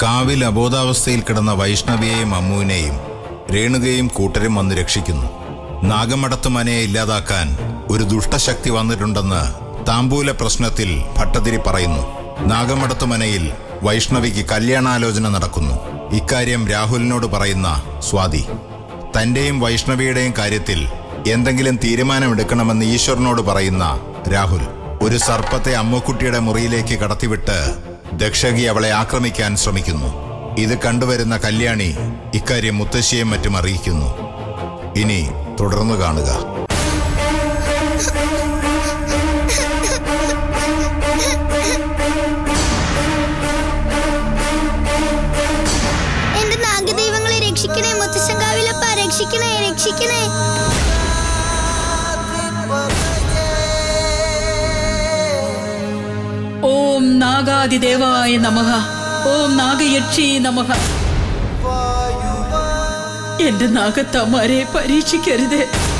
കാവിൽ അബോധാവസ്ഥയിൽ കിടന്ന വൈഷ്ണവിയെയും അമ്മുവിനെയും രേണുകയും കൂട്ടരും വന്ന് രക്ഷിക്കുന്നു നാഗമടത്ത് മനയെ ഇല്ലാതാക്കാൻ ഒരു ദുഷ്ടശക്തി വന്നിട്ടുണ്ടെന്ന് താമ്പൂല പ്രശ്നത്തിൽ ഭട്ടതിരി പറയുന്നു നാഗമടത്ത് മനയിൽ വൈഷ്ണവിക്ക് കല്യാണാലോചന നടക്കുന്നു ഇക്കാര്യം രാഹുലിനോട് പറയുന്ന സ്വാതി തന്റെയും വൈഷ്ണവിയുടെയും കാര്യത്തിൽ എന്തെങ്കിലും തീരുമാനമെടുക്കണമെന്ന് ഈശ്വരനോട് പറയുന്ന രാഹുൽ ഒരു സർപ്പത്തെ അമ്മുക്കുട്ടിയുടെ മുറിയിലേക്ക് കടത്തിവിട്ട് ദക്ഷകി അവളെ ആക്രമിക്കാൻ ശ്രമിക്കുന്നു ഇത് കണ്ടുവരുന്ന കല്യാണി ഇക്കാര്യം മുത്തശ്ശിയെ മറ്റും അറിയിക്കുന്നു ഇനി തുടർന്ന് കാണുക എന്റെ നാഗദൈവങ്ങളെ രക്ഷിക്കണേ മുത്തശ്ശങ്കാവിലപ്പ രക്ഷിക്കണേ രക്ഷിക്കണേ ഓം നാഗാദിദേവായ നമഃ ഓം നാഗയക്ഷി നമഃ എന്റെ നാഗത്തമാരെ പരീക്ഷിക്കരുത്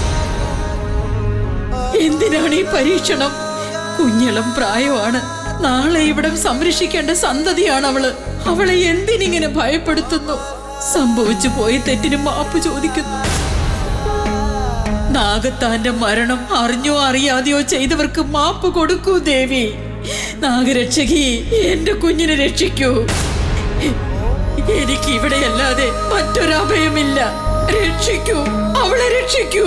എന്തിനാണ് ഈ പരീക്ഷണം കുഞ്ഞിളം പ്രായമാണ് നാളെ ഇവിടം സംരക്ഷിക്കേണ്ട സന്തതിയാണ് അവള് അവളെ എന്തിനിങ്ങനെ ഭയപ്പെടുത്തുന്നു സംഭവിച്ചു പോയ തെറ്റിന് മാപ്പ് ചോദിക്കുന്നു നാഗത്താന്റെ മരണം അറിഞ്ഞോ അറിയാതെയോ ചെയ്തവർക്ക് മാപ്പ് കൊടുക്കൂ ദേവി നാഗരക്ഷകി എന്റെ കുഞ്ഞിനെ രക്ഷിക്കൂ എനിക്ക് ഇവിടെയല്ലാതെ മറ്റൊരഭയമില്ല രക്ഷിക്കൂ അവളെ രക്ഷിക്കൂ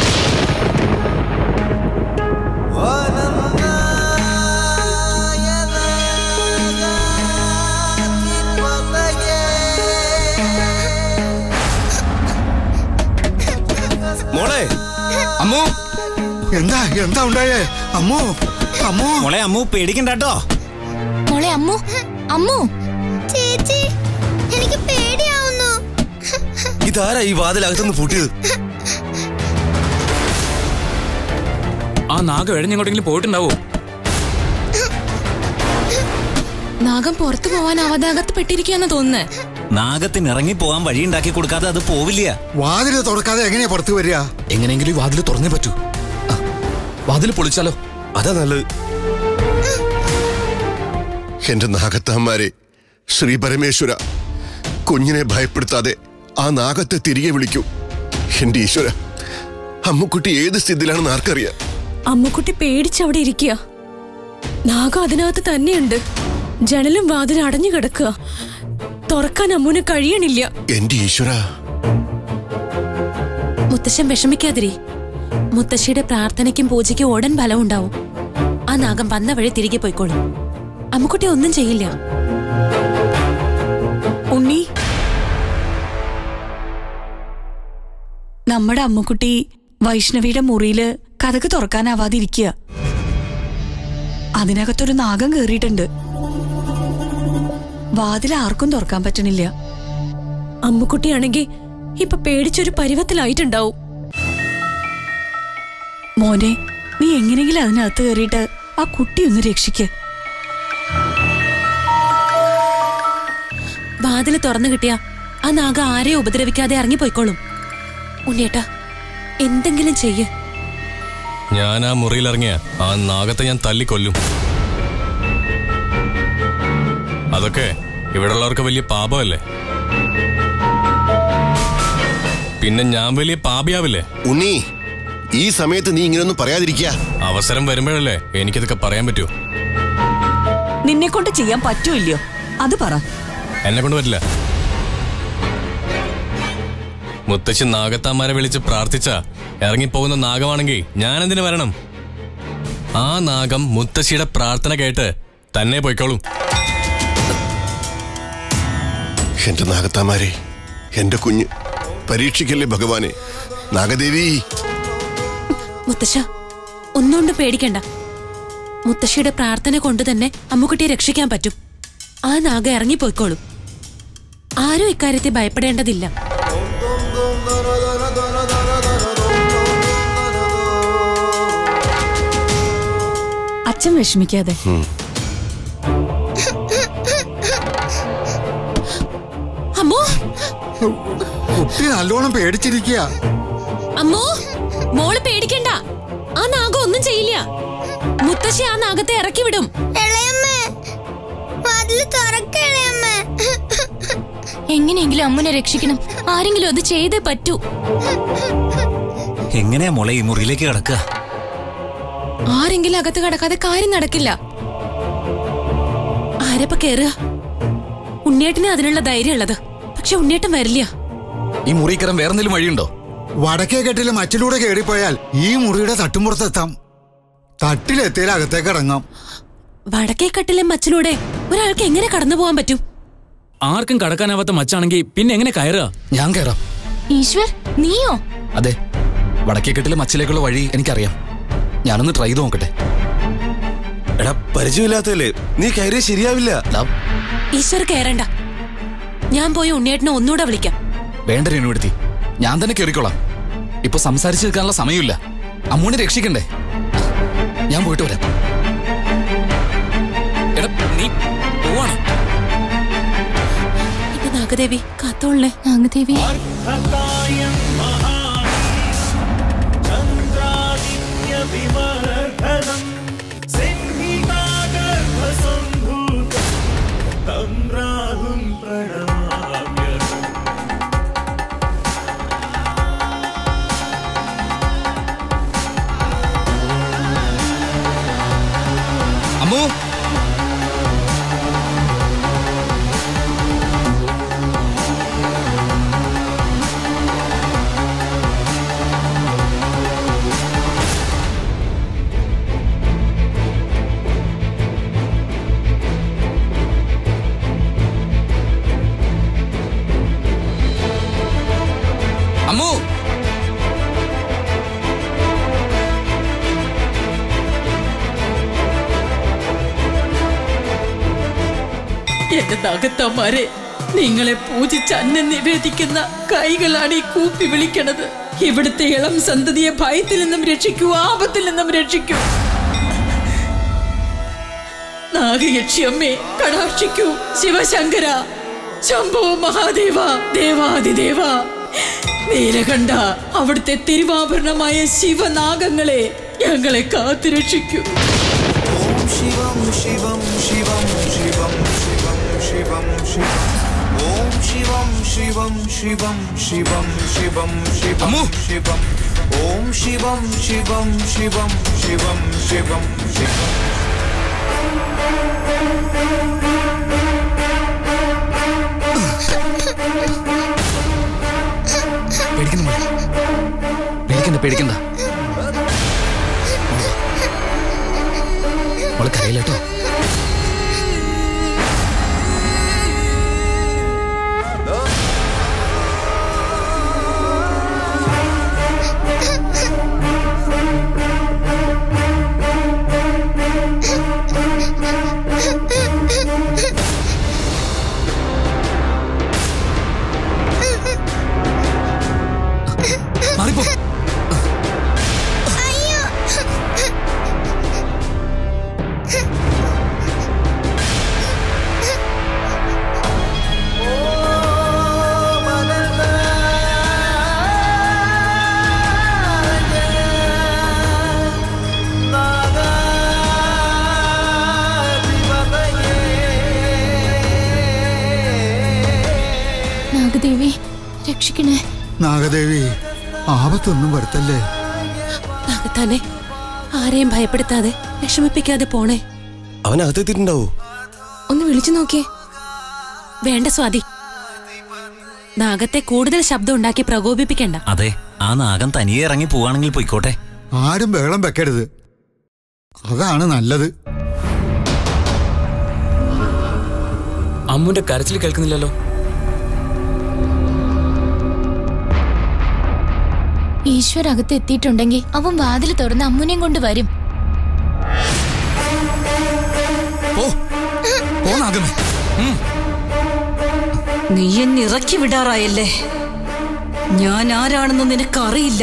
മോളെ അമ്മു എന്താ എന്താ ഉണ്ടായേ അമ്മോ അമ്മോ മോളെ അമ്മു പേടിക്കണ്ട കേട്ടോ മോളെ അമ്മു അമ്മു ചേച്ചി എനിക്ക് പേടിയാവുന്നു ഇതാരാ ഈ വാതിലകത്തുനിന്ന് പൂട്ടിയത് ആ നാഗം എഴഞ്ഞെങ്ങോട്ടെങ്കിലും പോയിട്ടുണ്ടാവോ നാഗം പുറത്തു പോവാൻ അവതാകത്ത് പെട്ടിരിക്കുകയെന്ന് തോന്നുന്നേ നാഗത്തിന് ഇറങ്ങി പോകാൻ വഴി ഉണ്ടാക്കി കൊടുക്കാതെ അത് പോവില്ല വാതില് തുറക്കാതെ എങ്ങനെയാ പുറത്തു വരിക എങ്ങനെയെങ്കിലും ഈ വാതിൽ തുറന്നേ പറ്റൂ ആ, വാതിൽ പൊളിച്ചാലോ അതാ നല്ലത് എന്റെ നാഗത്താന്മാരെ ശ്രീ പരമേശ്വര കുഞ്ഞിനെ ഭയപ്പെടുത്താതെ ആ നാഗത്തെ തിരികെ വിളിക്കൂ എന്റെ ഈശ്വര അമ്മുക്കുട്ടി ഏത് സ്ഥിതിയിലാണെന്ന് ആർക്കറിയാം അമ്മുക്കുട്ടി പേടിച്ചവിടെ ഇരിക്കുക നാഗം അതിനകത്ത് തന്നെയുണ്ട് ജനലും വാതിലും അടഞ്ഞു കിടക്കുക തുറക്കാൻ അമ്മുന് കഴിയണില്ല എന്റെ ഈശ്വര മുത്തശ്ശൻ വിഷമിക്കാതിരി മുത്തശ്ശിയുടെ പ്രാർത്ഥനയ്ക്കും പൂജയ്ക്കും ഉടൻ ഫലം ഉണ്ടാവും ആ നാഗം വന്ന വഴി തിരികെ പോയിക്കോളും അമ്മുക്കുട്ടി ഒന്നും ചെയ്യില്ല ഉണ്ണി നമ്മുടെ അമ്മുക്കുട്ടി വൈഷ്ണവിയുടെ മുറിയില് കഥക്ക് തുറക്കാനാവാതിരിക്കുക അതിനകത്തൊരു നാഗം കേറിയിട്ടുണ്ട് വാതിൽ ആർക്കും തുറക്കാൻ പറ്റണില്ല അമ്മുക്കുട്ടിയാണെങ്കി ഇപ്പൊ പേടിച്ചൊരു പരുവത്തിലായിട്ടുണ്ടാവും മോനെ നീ എങ്ങനെയെങ്കിലും അതിനകത്ത് കയറിയിട്ട് ആ കുട്ടി ഒന്ന് രക്ഷിക്ക് വാതില് തുറന്നു കിട്ടിയ ആ നാഗ ആരെയും ഉപദ്രവിക്കാതെ ഇറങ്ങിപ്പോയിക്കോളും ഉണ്ണിയേട്ടാ എന്തെങ്കിലും ചെയ്യ് ഞാൻ ആ മുറിയിലിറങ്ങിയ ആ നാഗത്തെ ഞാൻ തല്ലിക്കൊല്ലും അതൊക്കെ ഇവിടെയുള്ളവർക്ക് വലിയ പാപമല്ലേ പിന്നെ ഞാൻ വലിയ പാപിയാവില്ലേ ഉണ്ണി ഈ സമയത്ത് നീ ഇങ്ങനെയൊന്നും പറയാതിരിക്കുക അവസരം വരുമ്പോഴല്ലേ എനിക്കിതൊക്കെ പറയാൻ പറ്റൂ നിന്നെ കൊണ്ട് ചെയ്യാൻ പറ്റൂല്ലയോ അത് പറ എന്നെ കൊണ്ട് പറ്റില്ല മുത്തശ്ശി നാഗത്താന്മാരെ വിളിച്ച് പ്രാർത്ഥിച്ച ഇറങ്ങിപ്പോകുന്ന നാഗമാണെങ്കിൽ ഞാൻ എന്തിനു വരണം ആ നാഗം മുത്തശ്ശിയുടെ പ്രാർത്ഥന കേട്ട് തന്നെ പോയിക്കോളും എന്റെ നാഗത്താമാരെ എന്റെ കുഞ്ഞ് പരീക്ഷിക്കല്ലേ ഭഗവാനെ നാഗദേവി മുത്തശ്ശ ഒന്നുകൊണ്ട് പേടിക്കണ്ട മുത്തശ്ശിയുടെ പ്രാർത്ഥന കൊണ്ട് തന്നെ അമ്മുക്കുട്ടിയെ രക്ഷിക്കാൻ പറ്റും ആ നാഗ ഇറങ്ങിപ്പോയിക്കോളും ആരും ഇക്കാര്യത്തെ ഭയപ്പെടേണ്ടതില്ല അച്ഛൻ വിഷമിക്കാതെ അമ്മോ കുട്ടി നല്ലോണം പേടിച്ചിരിക്കുക അമ്മോ മോള് പേടിക്കണ്ട ആ നാഗം ഒന്നും ചെയ്യില്ല മുത്തശ്ശി ആ നാഗത്തെ ഇറക്കി വിടും ഇളയമ്മേ വാതില് തുറക്കണേ അമ്മേ എങ്ങനെയെങ്കിലും അമ്മുനെ രക്ഷിക്കണം ആരെങ്കിലും അത് ചെയ്തേ പറ്റൂ എങ്ങനെയാ മോളെ ഈ മുറിയിലേക്ക് കിടക്കുക ആരെങ്കിലും അകത്ത് കടക്കാതെ കാര്യം നടക്കില്ല ആരപ്പ കേറുക ഉണ്ണിയേട്ടന് അതിനുള്ള ധൈര്യം ഉള്ളത് പക്ഷെ ഉണ്ണിയേട്ടൻ വരില്ല ഈ മുറി കയറാൻ വേറെ എന്തെങ്കിലും വഴിയുണ്ടോ വടക്കേ കെട്ടിലെ മച്ചിലൂടെ കയറിപ്പോയാൽ ഈ മുറിയുടെ തട്ടുമ്പുറത്തെത്താം തട്ടിലെത്തിയാൽ അകത്തേക്ക് ഇറങ്ങാം വടക്കേ കട്ടിലെ മച്ചിലൂടെ ഒരാൾക്ക് എങ്ങനെ കടന്നു പോകാൻ പറ്റും ആർക്കും കടക്കാനാവാത്ത മച്ചാണെങ്കിൽ പിന്നെ എങ്ങനെ കയറുക ഞാൻ കയറാം ഈശ്വർ നീയോ അതെ വടക്കേക്കെട്ടിലെ മച്ചിലേക്കുള്ള വഴി എനിക്കറിയാം ഞാനൊന്ന് ട്രൈ ചെയ്ത് നോക്കട്ടെ എടാ പരിചയമില്ലാത്തല്ലേ നീ കയറിയ ശരിയാവില്ല ഈശ്വർ കയറണ്ട ഞാൻ പോയി ഉണ്ണിയേട്ടനെ ഒന്നുകൂടെ വിളിക്കാം വേണ്ട രേണുവെടുത്തി ഞാൻ തന്നെ കയറിക്കോളാം ഇപ്പൊ സംസാരിച്ചു നിൽക്കാനുള്ള സമയമില്ല അമ്മൂനെ രക്ഷിക്കണ്ടേ ഞാൻ പോയിട്ട് വരാം എടാ നീ പോവാണോ എന്റെ നാഗദേവി കാത്തോളേ നാഗദേവി അമ്മു അമ്മു എന്റെ തകത്തമാരെ നിങ്ങളെ പൂജിച്ച് അന്നം നിവേദിക്കുന്ന കൈകളാണ് ഈ കൂപ്പി വിളിക്കണത് ഇവിടുത്തെ ഇളം സന്തതിയെ ഭയത്തിൽ നിന്നും രക്ഷിക്കൂ ആപത്തിൽ നിന്നും രക്ഷിക്കൂ നാഗയക്ഷിയമ്മേ കടാക്ഷിക്കൂ ശിവശങ്കര ശംഭോ മഹാദേവ ദേവാദിദേവ നീലകണ്ഠ അവിടുത്തെ തിരുവാഭരണമായ ശിവനാഗങ്ങളെ ഞങ്ങളെ കാത്തുരക്ഷിക്കൂ शिवं शिवं शिवं शिवं शिवं शिवं शिवं ॐ शिवं शिवं शिवं शिवं शिवं शिवं शिवं ॐ शिवं शिवं शिवं शिवं शिवं शिवम् പേടിക്കണ്ട മോളെ. പേടിക്കണ്ട പേടിക്കണ്ട മോളെ കരയില്ല കേട്ടോ മാറിപ്പോ നാഗദേവി രക്ഷിക്കണേ നാഗദേവി ആപത്തൊന്നും വരുത്തല്ലേ നാഗത്താനെ ആരെയും ഭയപ്പെടുത്താതെ വിഷമിപ്പിക്കാതെ പോണേ അവൻ അകത്തെത്തിയിട്ടുണ്ടാവോ ഒന്ന് വിളിച്ചു നോക്കിയേ വേണ്ട സ്വാതി നാഗത്തെ കൂടുതൽ ശബ്ദം ഉണ്ടാക്കി പ്രകോപിപ്പിക്കണ്ട അതെ ആ നാഗം തനിയെ ഇറങ്ങി പോവാണെങ്കിൽ പൊയ്ക്കോട്ടെ ആരും ബഹളം വെക്കരുത് അതാണ് നല്ലത് അമ്മുന്റെ കരച്ചിൽ കേൾക്കുന്നില്ലല്ലോ ഈശ്വർ അകത്ത് എത്തിയിട്ടുണ്ടെങ്കിൽ അവൻ വാതിൽ തുറന്ന് അമ്മുനെയും കൊണ്ട് വരും പോ നാഗമേ നീ എന്നെ ഇറക്കി വിടാറായല്ലേ ഞാൻ ആരാണെന്ന് നിനക്കറിയില്ല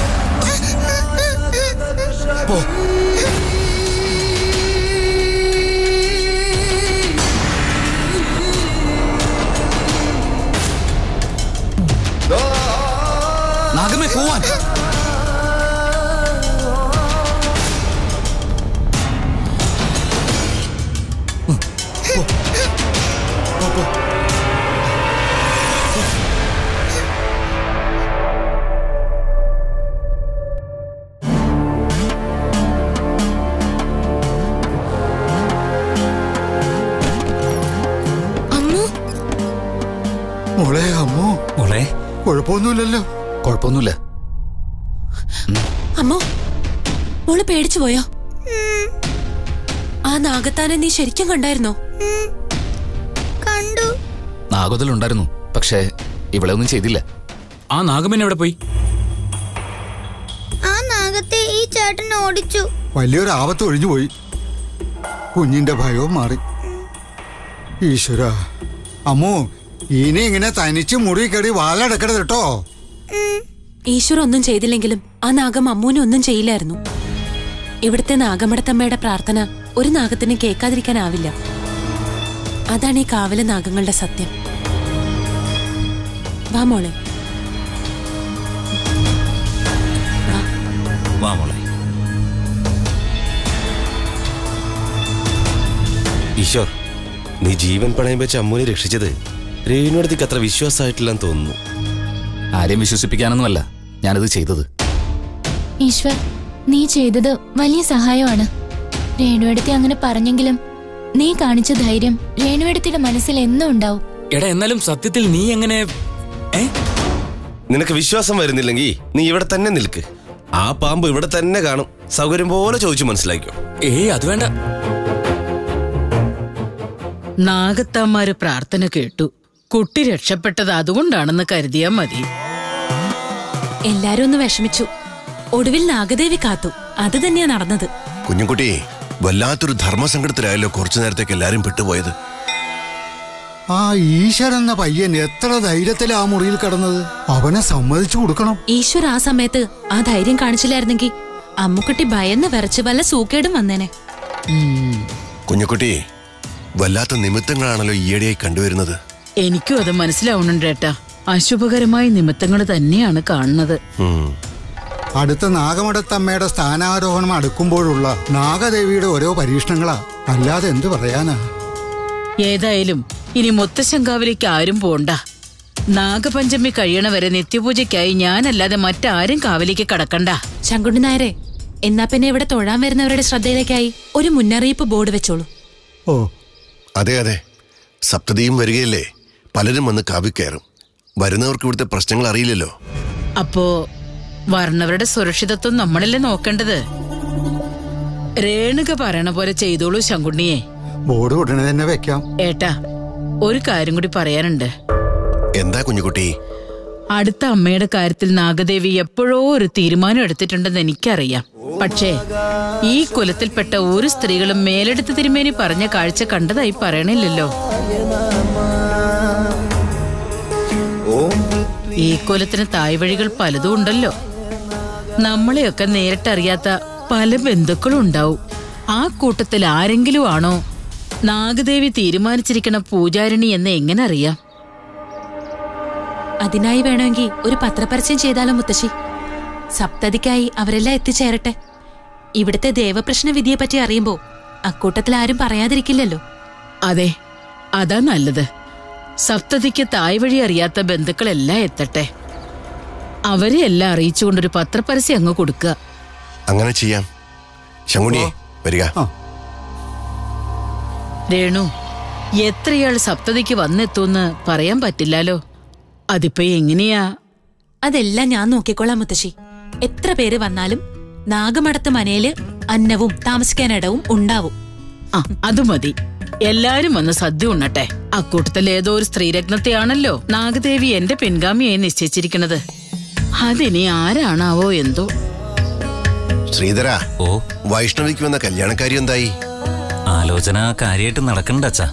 നാഗമേ പോവാൻ മോളെ അമ്മോ മോളെ കുഴപ്പമൊന്നുമില്ലല്ലോ കുഴപ്പമൊന്നുമില്ല അമ്മോ മോള് പേടിച്ചു പോയോ ആ നാഗത്താനെ നീ ശരിക്കും കണ്ടായിരുന്നോ കണ്ടു നാഗതലുണ്ടായിരുന്നു പക്ഷേ ഇവിടെ ഒന്നും ചെയ്തില്ല ആ നാഗമൻ എവിടെ പോയി ആ നാഗത്തെ ഈ ചേട്ടൻ ഓടിച്ചു വലിയൊരു ആപത്ത് ഒഴിഞ്ഞു പോയി കുഞ്ഞിന്റെ ഭയവും മാറി ഈശ്വര അമ്മോ ഇനി ഇങ്ങനെ തനിച്ച് മുറി കയറി വാലടക്കരുത് കേട്ടോ ഈശ്വർ ഒന്നും ചെയ്തില്ലെങ്കിലും ആ നാഗം അമ്മൂനെ ഒന്നും ചെയ്യില്ലായിരുന്നു ഇവിടുത്തെ നാഗമടത്തമ്മയുടെ പ്രാർത്ഥന ഒരു നാഗത്തിന് കേൾക്കാതിരിക്കാനാവില്ല അതാണ് ഈ കാവല നാഗങ്ങളുടെ സത്യം വാ മോളെ വാ മോളെ ഈശ്വർ നീ ജീവൻ പണയം വെച്ച് അമ്മൂനെ രക്ഷിച്ചത് രേണുവടത്തേക്ക് അത്ര വിശ്വാസമായിട്ടില്ലെന്ന് തോന്നുന്നു ആരെയും വിശ്വസിപ്പിക്കാനൊന്നുമല്ല ഞാനത് ചെയ്തത് ഈശ്വർ നീ ചെയ്തത് വലിയ സഹായമാണ് രേണുവെടുത്തി അങ്ങനെ പറഞ്ഞെങ്കിലും നീ കാണിച്ച ധൈര്യം രേണുവെടുത്തിയുടെ മനസ്സിൽ എന്നും ഉണ്ടാവും എടാ എന്നാലും സത്യത്തിൽ നീ എങ്ങനെ ഏ നിനക്ക് വിശ്വാസം വരുന്നില്ലെങ്കിൽ നീ ഇവിടെ തന്നെ നിൽക്ക് ആ പാമ്പ് ഇവിടെ തന്നെ കാണും സൗകര്യം പോലെ ചോദിച്ചു മനസ്സിലാക്കിയോ ഏയ് അത് വേണ്ട നാഗത്താമാര് പ്രാർത്ഥന കേട്ടു കുട്ടി രക്ഷപ്പെട്ടത് അതുകൊണ്ടാണെന്ന് കരുതിയാ മതി എല്ലാരും ഒന്ന് വിഷമിച്ചു ഒടുവിൽ നാഗദേവി കാത്തു അത് തന്നെയാ നടന്നത് കുഞ്ഞുകുട്ടി വല്ലാത്തൊരു ധർമ്മസങ്കടത്തിലായല്ലോ കുറച്ചു നേരത്തേക്ക് എല്ലാരും പെട്ടുപോയത് ആ ഈശ്വരൻ എന്ന പയ്യൻ എത്ര ധൈര്യത്തിലാ ആ മുറിയിൽ കിടന്നത് അവനെ സമ്മതിച്ചു കൊടുക്കണം ഈശ്വർ ആ സമയത്ത് ആ ധൈര്യം കാണിച്ചില്ലായിരുന്നെങ്കിൽ അമ്മുക്കുട്ടി ഭയന്ന് വിറച്ച് വല്ല സൂക്കേടും വന്നേനെ കുഞ്ഞുകുട്ടി വല്ലാത്ത നിമിത്തങ്ങളാണല്ലോ ഈയിടെയായി കണ്ടുവരുന്നത് എനിക്കും അത് മനസ്സിലാവുന്നുണ്ട് ഏട്ടാ അശുഭകരമായ നിമിത്തങ്ങൾ തന്നെയാണ് കാണുന്നത് ഉം. അടുത്ത നാഗമടത്തമ്മയുടെ സ്ഥാനാരോഹണം അടുക്കുമ്പോഴുള്ള നാഗദേവിയുടെ ഓരോ പരീക്ഷണങ്ങളാ അല്ലാതെ എന്തു പറയാനാ ഏതായാലും ഇനി മുത്തശ്ശങ്കാവിലേക്ക് ആരും പോണ്ട നാഗപഞ്ചമി കഴിയണവരെ നിത്യപൂജയ്ക്കായി ഞാനല്ലാതെ മറ്റാരും കാവിലേക്ക് കടക്കണ്ട ശങ്കുണ്ണി നായരെ എന്നാ പിന്നെ ഇവിടെ തൊഴാൻ വരുന്നവരുടെ ശ്രദ്ധയിലേക്കായി ഒരു മുന്നറിയിപ്പ് ബോർഡ് വെച്ചോളൂ ഓ അതെ അതെ സപ്തതിയും വരികയല്ലേ പലരും വന്ന് കാവി കയറും വരുന്നവർക്ക് ഇവിടുത്തെ പ്രശ്നങ്ങൾ അറിയില്ലല്ലോ അപ്പോ വർണ്ണവരുടെ സുരക്ഷിതത്വം നമ്മളല്ലേ നോക്കേണ്ടത് രേണുക പറയണ പോലെ ചെയ്തോളൂ ശങ്കുണ്ണിയെ ബോർഡ് ഉടനെ തന്നെ വെക്കാം ഏട്ടാ ഒരു കാര്യം കൂടി പറയാനുണ്ട് എന്താ കുഞ്ഞുകുട്ടി അടുത്ത അമ്മയുടെ കാര്യത്തിൽ നാഗദേവി എപ്പോഴോ ഒരു തീരുമാനം എടുത്തിട്ടുണ്ടെന്ന് എനിക്കറിയാം പക്ഷേ ഈ കുലത്തിൽപ്പെട്ട ഒരു സ്ത്രീകളും മേലെടുത്ത് തിരുമേനി പറഞ്ഞ കാഴ്ച കണ്ടതായി പറയണില്ലല്ലോ ഈ കുലത്തിന് തായ്വഴികൾ പലതും ഉണ്ടല്ലോ നമ്മളെയൊക്കെ നേരിട്ടറിയാത്ത പല ബന്ധുക്കളും ഉണ്ടാവും ആ കൂട്ടത്തിൽ ആരെങ്കിലും ആണോ നാഗദേവി തീരുമാനിച്ചിരിക്കണ പൂജാരിണി എന്ന് എങ്ങനെ അറിയാം അതിനായി വേണമെങ്കിൽ ഒരു പത്രപരസ്യം ചെയ്താലോ മുത്തശ്ശി സപ്തതിക്കായി അവരെല്ലാം എത്തിച്ചേരട്ടെ ഇവിടുത്തെ ദേവപ്രശ്ന വിധിയെ പറ്റി അറിയുമ്പോ അക്കൂട്ടത്തിൽ ആരും പറയാതിരിക്കില്ലല്ലോ അതെ അതാ നല്ലത് സപ്തതിക്ക് തായ് വഴി അറിയാത്ത ബന്ധുക്കളെല്ലാം എത്തട്ടെ അവരെ എല്ലാം അറിയിച്ചുകൊണ്ടൊരു പത്രപരസ്യം അങ്ങ് കൊടുക്കുക അങ്ങനെ ചെയ്യാം ശങ്കുണിയെ വരിക രേണു എത്രയാൾ സപ്തതിക്ക് വന്നെത്തൂന്ന് പറയാൻ പറ്റില്ലാലോ അതിപ്പോ എങ്ങനെയാ അതെല്ലാം ഞാൻ നോക്കിക്കോളാം മുത്തശ്ശി എത്ര പേര് വന്നാലും നാഗമടത്ത് മനയില് അന്നവും താമസിക്കാനിടവും ഉണ്ടാവും ആ അത് മതി എല്ലാരും വന്ന് സദ്യ ഉണ്ണട്ടെ അക്കൂട്ടത്തിൽ ഏതോ ഒരു സ്ത്രീരത്നത്തെയാണല്ലോ നാഗദേവി എന്റെ പിൻഗാമിയായി നിശ്ചയിച്ചിരിക്കുന്നത് അതിനി ആരാണാവോ എന്തോ ശ്രീധര ഓ വൈഷ്ണവിക്ക് വന്ന കല്യാണക്കാരി എന്തായി ആലോചന കാര്യമായിട്ട് നടക്കണ്ട അച്ഛാ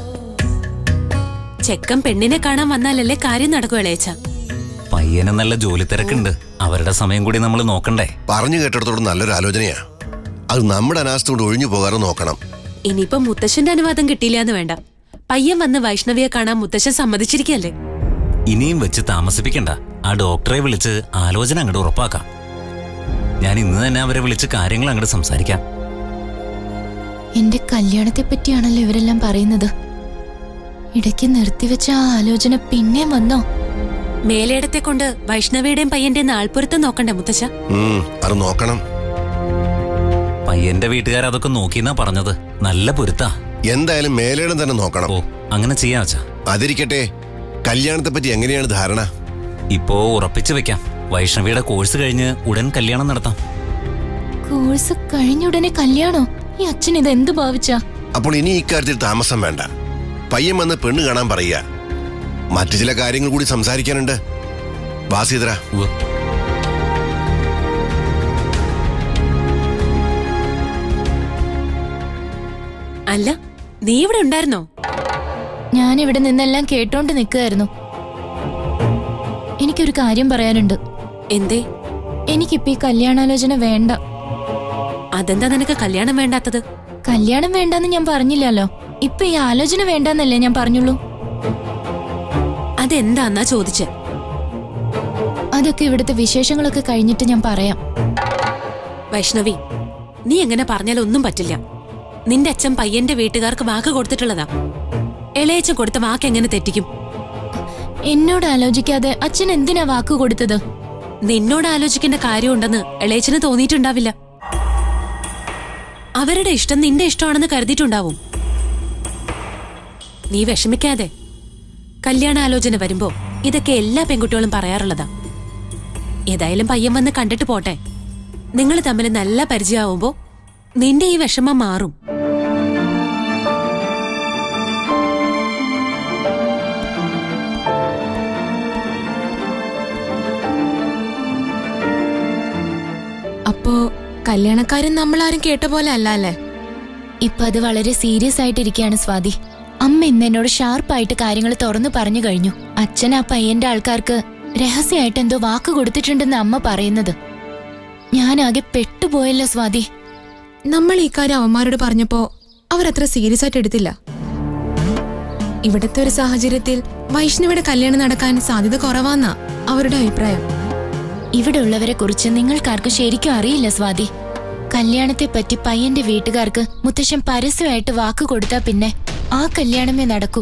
ചെക്കൻ പെണ്ണിനെ കാണാൻ വന്നാലല്ലേ കാര്യം നടക്കൂ ഇളയച്ച പയ്യന് നല്ല ജോലി തിരക്കുണ്ട് അവരുടെ സമയം കൂടി നമ്മൾ നോക്കണ്ടേ പറഞ്ഞു കേട്ടിടത്തോളം നല്ലൊരു ആലോചനയാ അത് നമ്മുടെ അനാസ്ഥ കൊണ്ട് ഒഴിഞ്ഞു പോകാതെ നോക്കണം ഇനിയിപ്പൊ മുത്തശ്ശന്റെ അനുവാദം കിട്ടിയില്ലാന്ന് വേണ്ട പയ്യൻ വന്ന് വൈഷ്ണവിയെ കാണാൻ മുത്തശ്ശൻ സമ്മതിച്ചിരിക്കല്ലേ ഇനിയും വെച്ച് താമസിപ്പിക്കണ്ട ആ ഡോക്ടറെ വിളിച്ച് ആലോചന അങ്ങോട്ട് ഉറപ്പാക്കാം ഞാൻ ഇന്ന് തന്നെ അവരെ വിളിച്ച് കാര്യങ്ങൾ അങ്ങോട്ട് സംസാരിക്കാം എന്റെ കല്യാണത്തെ പറ്റിയാണല്ലോ ഇവരെല്ലാം പറയുന്നത് ഇടയ്ക്ക് നിർത്തിവെച്ച ആ ആലോചന പിന്നെയും വന്നോ മേലേടത്തെ കൊണ്ട് വൈഷ്ണവിയുടെയും പയ്യന്റെ നാൾപ്പുറത്ത് നോക്കണ്ടേ മുത്തശ്ശ ഉം, അത് നോക്കണം പയ്യന്റെ വീട്ടുകാർ അതൊക്കെ നോക്കിന്നാ പറഞ്ഞത് നല്ല പൊരുത്താ എന്തായാലും മേലേടം തന്നെ നോക്കണം ഓ അങ്ങനെ ചെയ്യാം അച്ഛാ അതിരിക്കട്ടെ കല്യാണത്തെ പറ്റി എങ്ങനെയാണ് ധാരണ ഇപ്പോ ഉറപ്പിച്ചു വെക്കാം വൈഷ്ണവിയുടെ കോഴ്സ് കഴിഞ്ഞ് ഉടൻ കല്യാണം നടത്താം കോഴ്സ് കഴിഞ്ഞ ഉടനെ കല്യാണോ ഈ അച്ഛൻ ഇത് എന്ത് ഭാവിച്ചാ അപ്പോൾ ഇനി ഇക്കാര്യത്തിൽ താമസം വേണ്ട പയ്യൻ വന്ന് പെണ്ണ് കാണാൻ പറയുക മറ്റു ചില കാര്യങ്ങൾ കൂടി സംസാരിക്കാനുണ്ട് വാസീതര അല്ല നീ ഇവിടെ ഉണ്ടായിരുന്നോ ഞാൻ ഇവിടെ നിന്നെല്ലാം കേട്ടോണ്ട് നിൽക്കുകയായിരുന്നു എനിക്കൊരു കാര്യം പറയാനുണ്ട് എന്തേ എനിക്കിപ്പോ ഈ കല്യാണാലോചന വേണ്ട അതെന്താ നിനക്ക് കല്യാണം വേണ്ടാത്തത് കല്യാണം വേണ്ടെന്ന് ഞാൻ പറഞ്ഞില്ലല്ലോ ഇപ്പൊ ഈ ആലോചന വേണ്ടെന്നല്ലേ ഞാൻ പറഞ്ഞുള്ളൂ അതെന്താന്നാ ചോദിച്ചെ അതൊക്കെ ഇവിടുത്തെ വിശേഷങ്ങളൊക്കെ കഴിഞ്ഞിട്ട് ഞാൻ പറയാം വൈഷ്ണവി നീ എങ്ങനെ പറഞ്ഞാലൊന്നും പറ്റില്ല നിന്റെ അച്ഛൻ പയ്യന്റെ വീട്ടുകാർക്ക് വാക്ക് കൊടുത്തിട്ടുള്ളതാ ഇളയച്ചൻ കൊടുത്ത വാക്ക് എങ്ങനെ തെറ്റിക്കും എന്നോട് ആലോചിക്കാതെ അച്ഛൻ എന്തിനാ വാക്ക് കൊടുത്തത് നിന്നോട് ആലോചിക്കേണ്ട കാര്യമുണ്ടെന്ന് ഇളയച്ചന് തോന്നിയിട്ടുണ്ടാവില്ല അവരുടെ ഇഷ്ടം നിന്റെ ഇഷ്ടമാണെന്ന് കരുതിയിട്ടുണ്ടാവും നീ വിഷമിക്കാതെ കല്യാണാലോചന വരുമ്പോ ഇതൊക്കെ എല്ലാ പെൺകുട്ടികളും പറയാറുള്ളതാ ഏതായാലും പയ്യൻ വന്ന് കണ്ടിട്ട് പോട്ടെ നിങ്ങൾ തമ്മിൽ നല്ല പരിചയമാവുമ്പോ നിന്റെ ഈ വിഷമം മാറും അപ്പോ കല്യാണക്കാരൻ നമ്മളാരും കേട്ട പോലെ അല്ല അല്ലേ ഇപ്പൊ അത് വളരെ സീരിയസ് ആയിട്ടിരിക്കുകയാണ് സ്വാതി അമ്മ ഇന്ന് എന്നോട് ഷാർപ്പായിട്ട് കാര്യങ്ങൾ തുറന്നു പറഞ്ഞു കഴിഞ്ഞു അച്ഛൻ ആ പയ്യന്റെ ആൾക്കാർക്ക് രഹസ്യമായിട്ട് എന്തോ വാക്ക് കൊടുത്തിട്ടുണ്ടെന്ന് അമ്മ പറയുന്നത് ഞാനാകെ പെട്ടുപോയല്ലോ സ്വാതി നമ്മൾ ഈ കാര്യം അവന്മാരോട് പറഞ്ഞപ്പോ അവരത്ര സീരിയസ് ആയിട്ട് എടുത്തില്ല ഇവിടത്തെ ഒരു സാഹചര്യത്തിൽ വൈഷ്ണവിയുടെ കല്യാണം നടക്കാൻ സാധ്യത കുറവാന്നാ അവരുടെ അഭിപ്രായം ഇവിടെ ഉള്ളവരെ കുറിച്ച് നിങ്ങൾക്കാർക്കും ശരിക്കും അറിയില്ല സ്വാതി കല്യാണത്തെ പറ്റി പയ്യന്റെ വീട്ടുകാർക്ക് മുത്തശ്ശൻ പരസ്യമായിട്ട് വാക്ക് കൊടുത്താ പിന്നെ ആ കല്യാണമേ നടക്കൂ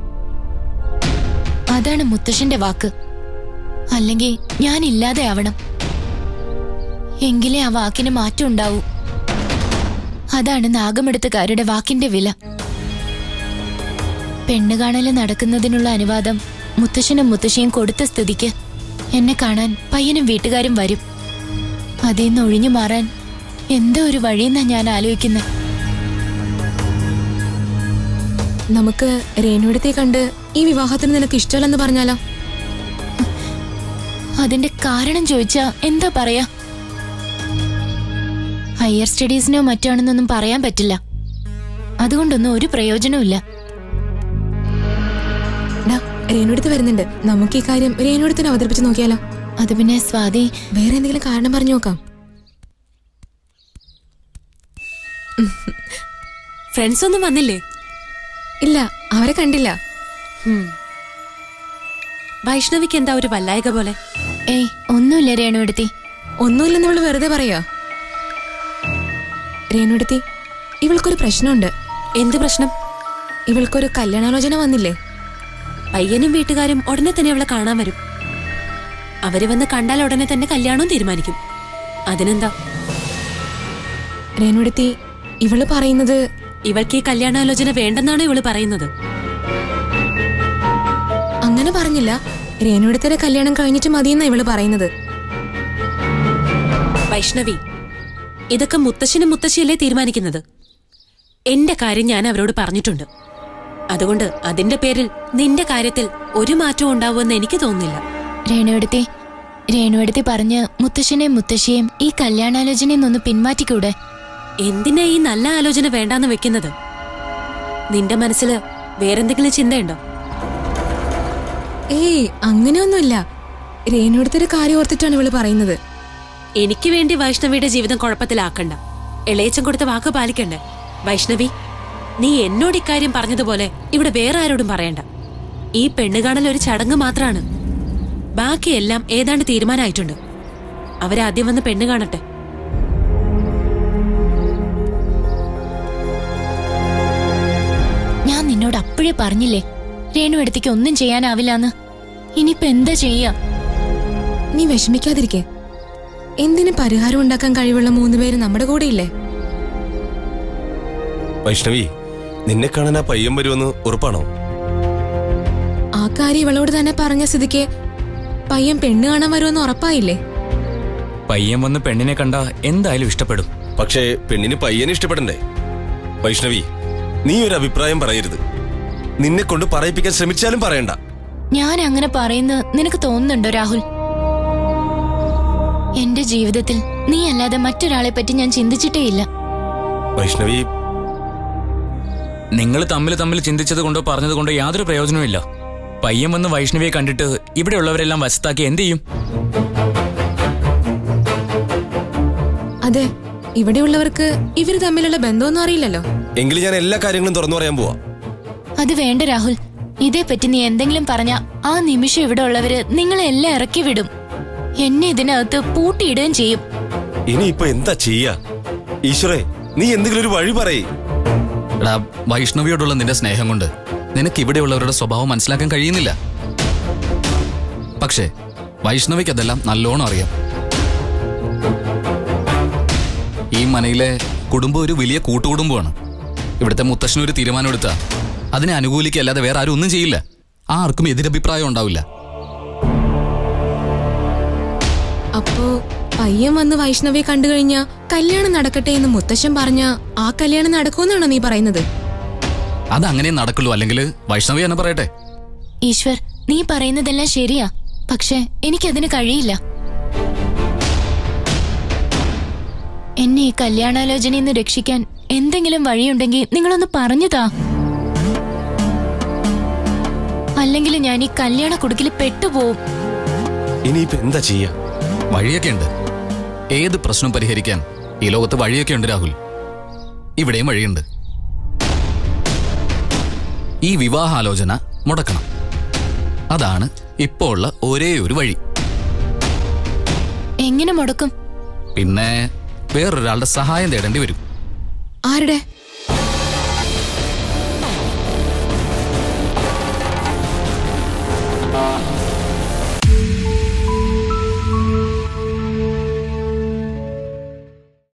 അതാണ് മുത്തശ്ശന്റെ വാക്ക് അല്ലെങ്കിൽ ഞാൻ ഇല്ലാതെ ആവണം എങ്കിലേ ആ വാക്കിന് മാറ്റം ഉണ്ടാവൂ അതാണ് നാഗമെടുത്തുകാരുടെ വാക്കിന്റെ വില പെണ്ണുകാണല് നടക്കുന്നതിനുള്ള അനുവാദം മുത്തശ്ശനും മുത്തശ്ശിയും കൊടുത്ത സ്ഥിതിക്ക് എന്നെ കാണാൻ പയ്യനും വീട്ടുകാരും വരും അതിൽ നിന്ന് ഒഴിഞ്ഞു മാറാൻ എന്തോ ഒരു വഴിയെന്നാ ഞാൻ ആലോചിക്കുന്നത് നമുക്ക് രേണുവിടത്തെ കണ്ട് ഈ വിവാഹത്തിന് നിനക്ക് ഇഷ്ടമല്ലെന്ന് പറഞ്ഞാലോ അതിന്റെ കാരണം ചോദിച്ചാ എന്താ പറയാ ഹയർ സ്റ്റഡീസിനോ മറ്റാണെന്നൊന്നും പറയാൻ പറ്റില്ല അതുകൊണ്ടൊന്നും ഒരു പ്രയോജനമില്ല ഡാ രേണുടുത്ത് വരുന്നുണ്ട് നമുക്ക് ഈ കാര്യം രേണുടുത്തിന് അവതരിപ്പിച്ച് നോക്കിയാലോ അത് പിന്നെ സ്വാതി വേറെ എന്തെങ്കിലും കാരണം പറഞ്ഞു നോക്കാം ഫ്രണ്ട്സ് ഒന്നും വന്നില്ലേ ഇല്ല അവരെ കണ്ടില്ല ഹും. വൈഷ്ണവിക്ക് എന്താ ഒരു വല്ലായക പോലെ ഏയ് ഒന്നുമില്ല രേണുവെടുത്തി ഒന്നുമില്ലെന്ന് ഇവള് വെറുതെ പറയാ രേണുടുത്തി ഇവൾക്കൊരു പ്രശ്നമുണ്ട് എന്ത് പ്രശ്നം ഇവൾക്കൊരു കല്യാണാലോചന വന്നില്ലേ പയ്യനും വീട്ടുകാരും ഉടനെ തന്നെ അവളെ കാണാൻ വരും അവര് വന്ന് കണ്ടാൽ ഉടനെ തന്നെ കല്യാണവും തീരുമാനിക്കും അതിനെന്താ രേണുടുത്തി ഇവള് പറയുന്നത് ഇവൾക്ക് ഈ കല്യാണാലോചന വേണ്ടെന്നാണ് ഇവള് പറയുന്നത് അങ്ങനെ പറഞ്ഞില്ല രേണുടുത്തിന്റെ കല്യാണം കഴിഞ്ഞിട്ട് മതിയെന്നാ ഇവള് പറയുന്നത് വൈഷ്ണവി ഇതൊക്കെ മുത്തശ്ശനും മുത്തശ്ശിയല്ലേ തീരുമാനിക്കുന്നത് എന്റെ കാര്യം ഞാൻ അവരോട് പറഞ്ഞിട്ടുണ്ട് അതുകൊണ്ട് അതിന്റെ പേരിൽ നിന്റെ കാര്യത്തിൽ ഒരു മാറ്റവും ഉണ്ടാവുമെന്ന് എനിക്ക് തോന്നുന്നില്ല രേണുവെടുത്തി രേണുവെടുത്തി പറഞ്ഞ് മുത്തശ്ശനെയും മുത്തശ്ശിയെയും ഈ കല്യാണാലോചനയിൽ നിന്ന് പിന്മാറ്റിക്കൂടെ എന്തിനാ ഈ നല്ല ആലോചന വേണ്ടാന്ന് വെക്കുന്നത് നിന്റെ മനസ്സിൽ വേറെന്തെങ്കിലും ചിന്തയുണ്ടോ ഏയ് അങ്ങനെയൊന്നുമില്ല രേണുടുത്തിന്റെ കാര്യം ഓർത്തിട്ടാണ് ഇവള് പറയുന്നത് എനിക്ക് വേണ്ടി വൈഷ്ണവിയുടെ ജീവിതം കുഴപ്പത്തിലാക്കണ്ട ഇളയച്ചൻ കൊടുത്ത വാക്ക് പാലിക്കണ്ടേ വൈഷ്ണവി നീ എന്നോട് ഇക്കാര്യം പറഞ്ഞതുപോലെ ഇവിടെ വേറെ ആരോടും പറയണ്ട ഈ പെണ്ണുകാണൽ ഒരു ചടങ്ങ് മാത്രാണ് ബാക്കിയെല്ലാം ഏതാണ്ട് തീരുമാനമായിട്ടുണ്ട് അവരാദ്യം വന്ന് പെണ്ണ് കാണട്ടെ ഞാൻ നിന്നോട് അപ്പോഴേ പറഞ്ഞില്ലേ രേണുവെടുത്തിക്ക് ഒന്നും ചെയ്യാനാവില്ലാന്ന് ഇനിയിപ്പോ എന്താ ചെയ്യാ നീ വിഷമിക്കാതിരിക്കെ എന്തിന് പരിഹാരം ഉണ്ടാക്കാൻ കഴിവുള്ള മൂന്നുപേര് നമ്മുടെ കൂടെ ഇല്ലേ വൈഷ്ണവി നിന്നെ കാണാൻ ആ പയ്യൻ വരുമെന്ന് ഉറപ്പാണോ ആ കാര്യം ഇവളോട് തന്നെ പറഞ്ഞ സ്ഥിതിക്ക് പയ്യൻ പെണ്ണ് കാണാൻ വരുമെന്ന് ഉറപ്പായില്ലേ പയ്യൻ വന്ന് പെണ്ണിനെ കണ്ട എന്തായാലും ഇഷ്ടപ്പെടും പക്ഷേ പെണ്ണിന് പയ്യനെ ഇഷ്ടപ്പെടണ്ടേ വൈഷ്ണവി നീ ഒരു അഭിപ്രായം പറയരുത് നിന്നെ കൊണ്ട് പറയിപ്പിക്കാൻ ശ്രമിച്ചാലും പറയണ്ട ഞാൻ അങ്ങനെ പറയുന്നത് നിനക്ക് തോന്നുന്നുണ്ടോ രാഹുൽ എന്റെ ജീവിതത്തിൽ നീ അല്ലാതെ മറ്റൊരാളെ പറ്റി ഞാൻ ചിന്തിച്ചിട്ടേയില്ല വൈഷ്ണവി നിങ്ങൾ തമ്മിൽ തമ്മിൽ ചിന്തിച്ചത് കൊണ്ടോ പറഞ്ഞത് കൊണ്ടോ യാതൊരു പ്രയോജനവുമില്ല പയ്യൻ വന്ന് വൈഷ്ണവിയെ കണ്ടിട്ട് ഇവിടെയുള്ളവരെല്ലാം വശത്താക്കി എന്ത് ചെയ്യും അതെ ഇവിടെയുള്ളവർക്ക് ഇവര് തമ്മിലുള്ള ബന്ധമൊന്നും അറിയില്ലല്ലോ എങ്കിലും ഞാൻ എല്ലാ കാര്യങ്ങളും തുറന്നു പറയാൻ പോവാ അത് വേണ്ട രാഹുൽ ഇതേപ്പറ്റി നീ എന്തെങ്കിലും പറഞ്ഞ ആ നിമിഷം ഇവിടെ ഉള്ളവര് നിങ്ങളെ എല്ലാം ഇറക്കി വിടും എന്നെ ഇതിനകത്ത് പൂട്ടിയിടുകയും ചെയ്യും ഇനിയിപ്പോ എന്താ ചെയ്യാ ഈശ്വരേ നീ എന്തെങ്കിലും ഒരു വഴി പറയേ എടാ വൈഷ്ണവിയോടുള്ള നിന്റെ സ്നേഹം കൊണ്ട് നിനക്ക് ഇവിടെയുള്ളവരുടെ സ്വഭാവം മനസ്സിലാക്കാൻ കഴിയുന്നില്ല പക്ഷേ വൈഷ്ണവിക്ക് അതെല്ലാം നല്ലോണം അറിയാം ഈ മനയിലെ കുടുംബം ഒരു വലിയ കൂട്ടുകുടുംബമാണ് ഇവിടുത്തെ മുത്തശ്ശന് ഒരു തീരുമാനം എടുത്താ അതിനെ അനുകൂലിക്കല്ലാതെ വേറെ ആരും ഒന്നും ചെയ്യില്ല ആർക്കും എതിരഭിപ്രായം ഉണ്ടാവില്ല അപ്പോ പയ്യൻ വന്ന് വൈഷ്ണവിയെ കണ്ടു കഴിഞ്ഞാ കല്യാണം നടക്കട്ടെ എന്ന് മുത്തശ്ശൻ പറഞ്ഞ ആ കല്യാണം നടക്കുമെന്നാണോ നീ പറയുന്നത് അതങ്ങനെ നടക്കുള്ളൂ അല്ലെങ്കിൽ വൈഷ്ണവി തന്നെ പറയട്ടെ ഈശ്വർ നീ പറയുന്നതെല്ലാം ശരിയാ പക്ഷെ എനിക്കതിന് കഴിയില്ല എന്നെ ഈ കല്യാണാലോചനയിൽ നിന്ന് രക്ഷിക്കാൻ എന്തെങ്കിലും വഴിയുണ്ടെങ്കിൽ നിങ്ങളൊന്ന് പറഞ്ഞു താ അല്ലെങ്കിൽ ഞാൻ ഈ കല്യാണ കുടുക്കിൽ പെട്ടുപോകും ഇനിയിപ്പോ എന്താ ചെയ്യാ വഴിയൊക്കെ ഉണ്ട് ഏത് പ്രശ്നം പരിഹരിക്കാൻ ഈ ലോകത്ത് വഴിയൊക്കെ ഉണ്ട് രാഹുൽ ഇവിടെയും വഴിയുണ്ട് ഈ വിവാഹാലോചന മുടക്കണം അതാണ് ഇപ്പോൾ ഉള്ള ഒരേ ഒരു വഴി എങ്ങനെ മുടക്കും പിന്നെ വേറൊരാളുടെ സഹായം തേടേണ്ടി വരും ആരുടെ